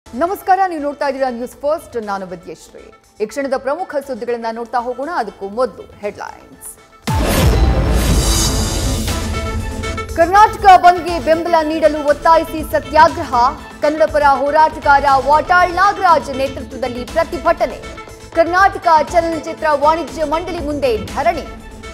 ನಮಸ್ಕಾರ ನೀವು ನೋಡ್ತಾ ಇದ್ದೀರಾ ನ್ಯೂಸ್ ಫಸ್ಟ್ ನಾನು ವಿದ್ಯಶ್ರೀ ಈ ಕ್ಷಣದ ಪ್ರಮುಖ ಸುದ್ದಿಗಳನ್ನ ನೋಡ್ತಾ ಹೋಗೋಣ ಅದಕ್ಕೂ ಮೊದಲು ಹೆಡ್ಲೈನ್ಸ್ ಕರ್ನಾಟಕ ಬಂದ್ಗೆ ಬೆಂಬಲ ನೀಡಲು ಒತ್ತಾಯಿಸಿ ಸತ್ಯಾಗ್ರಹ ಕನ್ನಡಪರ ಹೋರಾಟಗಾರ ವಾಟಾಳ್ ನಾಗರಾಜ್ ನೇತೃತ್ವದಲ್ಲಿ ಪ್ರತಿಭಟನೆ ಕರ್ನಾಟಕ ಚಲನಚಿತ್ರ ವಾಣಿಜ್ಯ ಮಂಡಳಿ ಮುಂದೆ ಧರಣಿ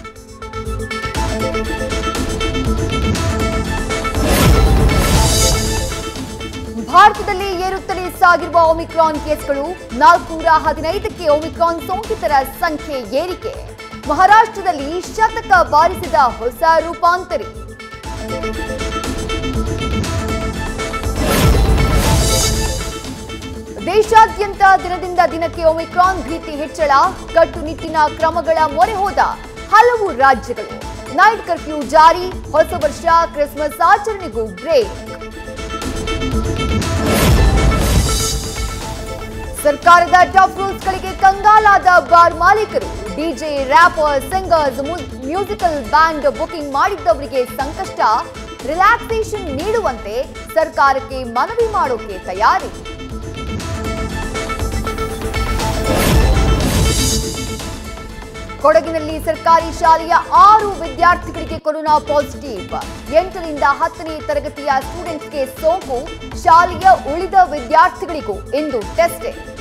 ಭಾರತದಲ್ಲಿ ಏರುತ್ತಲೇ ಸಾಗಿರುವ ಒಮಿಕ್ರಾನ್ ಕೇಸ್ಗಳು ನಾಲ್ಕುನೂರ ಹದಿನೈದಕ್ಕೆ ಒಮಿಕ್ರಾನ್ ಸೋಂಕಿತರ ಸಂಖ್ಯೆ ಏರಿಕೆ ಮಹಾರಾಷ್ಟ್ರದಲ್ಲಿ ಶತಕ ಬಾರಿಸಿದ ಹೊಸ ರೂಪಾಂತರಿ ದೇಶಾದ್ಯಂತ ದಿನದಿಂದ ದಿನಕ್ಕೆ ಒಮಿಕ್ರಾನ್ ಭೀತಿ ಹೆಚ್ಚಳ ಕಟ್ಟುನಿಟ್ಟಿನ ಕ್ರಮಗಳ ಮೊರೆ ಹೋದ ಹಲವು ರಾಜ್ಯಗಳು ನೈಟ್ ಕರ್ಫ್ಯೂ ಜಾರಿ ಹೊಸ ವರ್ಷ ಕ್ರಿಸ್ಮಸ್ ಆಚರಣೆಗೂ ಬ್ರೇಕ್ ಸರ್ಕಾರದ ಟಫ್ ರೂಲ್ಸ್ಗಳಿಗೆ ಕಂಗಾಲಾದ ಬಾರ್ ಮಾಲೀಕರು DJ rapper singers musical band booking ಮಾಡಿದ್ದವರಿಗೆ ಸಂಕಷ್ಟ ರಿಲ್ಯಾಕ್ಸೇಷನ್ ನೀಡುವಂತೆ ಸರ್ಕಾರಕ್ಕೆ ಮನವಿ ಮಾಡೋಕೆ ತಯಾರಿ ಕೊಡಗಿನಲ್ಲಿ ಸರ್ಕಾರಿ ಶಾಲೆಯ ಆರು ವಿದ್ಯಾರ್ಥಿಗಳಿಗೆ ಕೊರೋನಾ ಪಾಸಿಟಿವ್ ಎಂಟರಿಂದ ಹತ್ತನೇ ತರಗತಿಯ ಸ್ಟೂಡೆಂಟ್ಸ್ಗೆ ಸೋಂಕು ಶಾಲೆಯ ಉಳಿದ ವಿದ್ಯಾರ್ಥಿಗಳಿಗೂ ಇಂದು ಟೆಸ್ಟಿಂಗ್